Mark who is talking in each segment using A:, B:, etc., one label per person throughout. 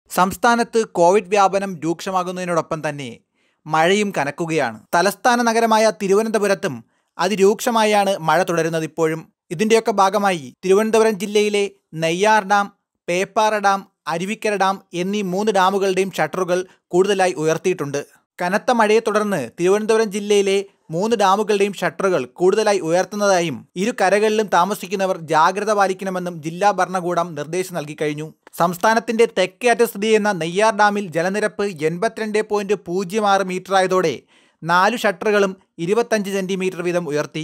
A: സംസ്ഥാനത്ത് കോവിഡ് വ്യാപനം രൂക്ഷമാകുന്നതിനോടൊപ്പം തന്നെ മഴയും കനക്കുകയാണ് തലസ്ഥാന നഗരമായ തിരുവനന്തപുരത്തും അതിരൂക്ഷമായാണ് മഴ തുടരുന്നത് ഇപ്പോഴും ഇതിൻ്റെയൊക്കെ ഭാഗമായി തിരുവനന്തപുരം ജില്ലയിലെ Neyyar dam Peppara dam Aruvikkara dam എന്നീ മൂന്ന് ഡാമുകളുടെയും ഷട്ടറുകൾ കൂടുതലായി ഉയർത്തിയിട്ടുണ്ട് കനത്ത മഴയെ തുടർന്ന് തിരുവനന്തപുരം ജില്ലയിലെ മൂന്ന് ഡാമുകളുടെയും ഷട്ടറുകൾ കൂടുതലായി ഉയർത്തുന്നതായും ഇരു കരകളിലും താമസിക്കുന്നവർ ജാഗ്രത പാലിക്കണമെന്നും ജില്ലാ ഭരണകൂടം നിർദ്ദേശം നൽകി കഴിഞ്ഞു സംസ്ഥാനത്തിന്റെ തെക്കേ അറ്റ സ്ഥിതി ചെയ്യുന്ന നെയ്യാർ ഡാമിൽ ജലനിരപ്പ് എൺപത്തിരണ്ട് പോയിന്റ് പൂജ്യം ആറ് മീറ്റർ ആയതോടെ നാലു ഷട്ടറുകളും ഇരുപത്തഞ്ച് സെന്റിമീറ്റർ വീതം ഉയർത്തി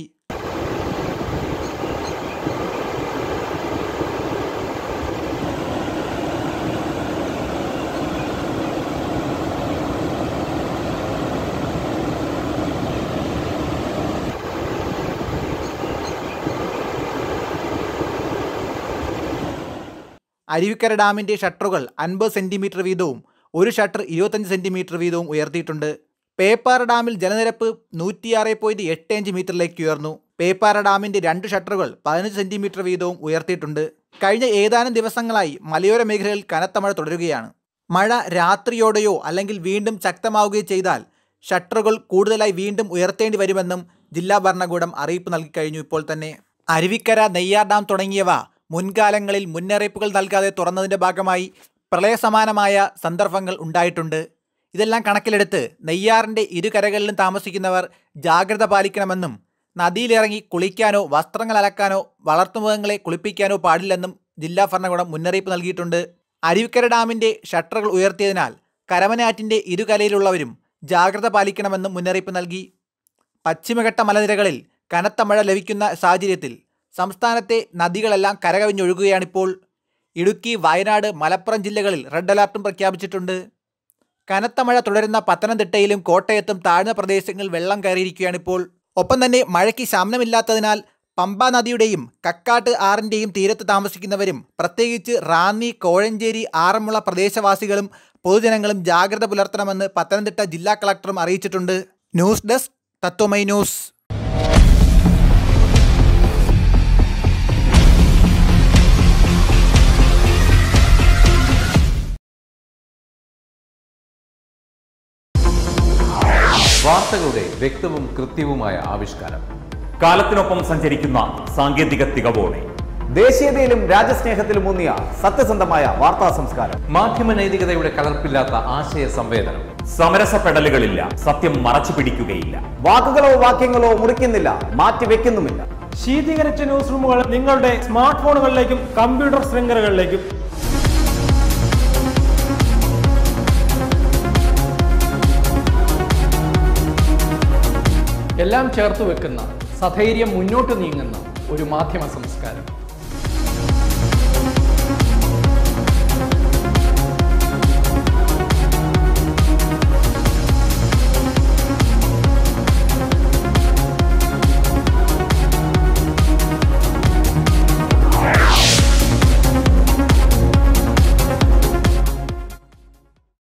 A: അരുവിക്കര ഡാമിന്റെ ഷട്ടറുകൾ അൻപത് സെന്റിമീറ്റർ വീതവും ഒരു ഷട്ടർ ഇരുപത്തഞ്ച് സെന്റിമീറ്റർ വീതവും ഉയർത്തിയിട്ടുണ്ട് പേപ്പാറ ഡാമിൽ ജലനിരപ്പ് നൂറ്റിയാറ് പോയിന്റ് എട്ട് അഞ്ച് മീറ്ററിലേക്ക് ഉയർന്നു പേപ്പാറ ഡാമിന്റെ രണ്ട് ഷട്ടറുകൾ പതിനഞ്ച് സെന്റിമീറ്റർ വീതവും ഉയർത്തിയിട്ടുണ്ട് കഴിഞ്ഞ ഏതാനും ദിവസങ്ങളായി മലയോര മേഖലകളിൽ കനത്ത മഴ തുടരുകയാണ് മഴ രാത്രിയോടെയോ അല്ലെങ്കിൽ വീണ്ടും ശക്തമാവുകയോ ചെയ്താൽ ഷട്ടറുകൾ കൂടുതലായി വീണ്ടും ഉയർത്തേണ്ടി വരുമെന്നും ജില്ലാ ഭരണകൂടം അറിയിപ്പ് നൽകിക്കഴിഞ്ഞു ഇപ്പോൾ തന്നെ അരുവിക്കര നെയ്യാർ ഡാം തുടങ്ങിയവ മുൻകാലങ്ങളിൽ മുന്നറിയിപ്പുകൾ നൽകാതെ തുറന്നതിൻ്റെ ഭാഗമായി പ്രളയസമാനമായ സന്ദർഭങ്ങൾ ഉണ്ടായിട്ടുണ്ട് ഇതെല്ലാം കണക്കിലെടുത്ത് നെയ്യാറിൻ്റെ ഇരുകരകളിലും താമസിക്കുന്നവർ ജാഗ്രത പാലിക്കണമെന്നും നദിയിലിറങ്ങി കുളിക്കാനോ വസ്ത്രങ്ങൾ അലക്കാനോ വളർത്തുമൃഗങ്ങളെ കുളിപ്പിക്കാനോ പാടില്ലെന്നും ജില്ലാ ഭരണകൂടം മുന്നറിയിപ്പ് നൽകിയിട്ടുണ്ട് അരുവിക്കര ഡാമിൻ്റെ ഷട്ടറുകൾ ഉയർത്തിയതിനാൽ കരമനാറ്റിൻ്റെ ഇരുകരയിലുള്ളവരും ജാഗ്രത പാലിക്കണമെന്നും മുന്നറിയിപ്പ് നൽകി പശ്ചിമഘട്ട മലനിരകളിൽ കനത്ത മഴ ലഭിക്കുന്ന സാഹചര്യത്തിൽ സംസ്ഥാനത്തെ നദികളെല്ലാം കരകവിഞ്ഞൊഴുകുകയാണിപ്പോൾ ഇടുക്കി വയനാട് മലപ്പുറം ജില്ലകളിൽ റെഡ് അലർട്ടും പ്രഖ്യാപിച്ചിട്ടുണ്ട് കനത്ത മഴ തുടരുന്ന പത്തനംതിട്ടയിലും കോട്ടയത്തും താഴ്ന്ന പ്രദേശങ്ങളിൽ വെള്ളം കയറിയിരിക്കുകയാണിപ്പോൾ ഒപ്പം തന്നെ മഴയ്ക്ക് ശമനമില്ലാത്തതിനാൽ പമ്പ നദിയുടെയും കക്കാട്ട് ആറിൻ്റെയും തീരത്ത് താമസിക്കുന്നവരും പ്രത്യേകിച്ച് റാന്നി കോഴഞ്ചേരി ആറന്മുള പ്രദേശവാസികളും പൊതുജനങ്ങളും ജാഗ്രത പുലർത്തണമെന്ന് പത്തനംതിട്ട ജില്ലാ കളക്ടറും അറിയിച്ചിട്ടുണ്ട് ന്യൂസ് ഡെസ്ക് തത്വമൈ ന്യൂസ്
B: വാർത്തകളുടെ വ്യക്തവും കൃത്യവുമായ ആവിഷ്കാരം
C: കാലത്തിനൊപ്പം സഞ്ചരിക്കുന്ന സാങ്കേതിക തികവോടെ
D: ദേശീയതയിലും രാജ്യസ്നേഹത്തിലും ഊന്നിയ സത്യസന്ധമായ വാർത്താ സംസ്കാരം
B: മാധ്യമ നൈതികതയുടെ കലർപ്പില്ലാത്ത ആശയ സംവേദനം
C: സമരസപ്പെടലുകളില്ല സത്യം മറച്ചു പിടിക്കുകയില്ല
D: വാക്കുകളോ വാക്യങ്ങളോ മുറിക്കുന്നില്ല മാറ്റിവെക്കുന്നുമില്ല
E: ശീതീകരിച്ച ന്യൂസ് റൂമുകൾ നിങ്ങളുടെ സ്മാർട്ട് ഫോണുകളിലേക്കും കമ്പ്യൂട്ടർ ശൃംഖലകളിലേക്കും
F: എല്ലാം ചേർത്ത് വെക്കുന്ന സധൈര്യം മുന്നോട്ട് നീങ്ങുന്ന ഒരു മാധ്യമ സംസ്കാരം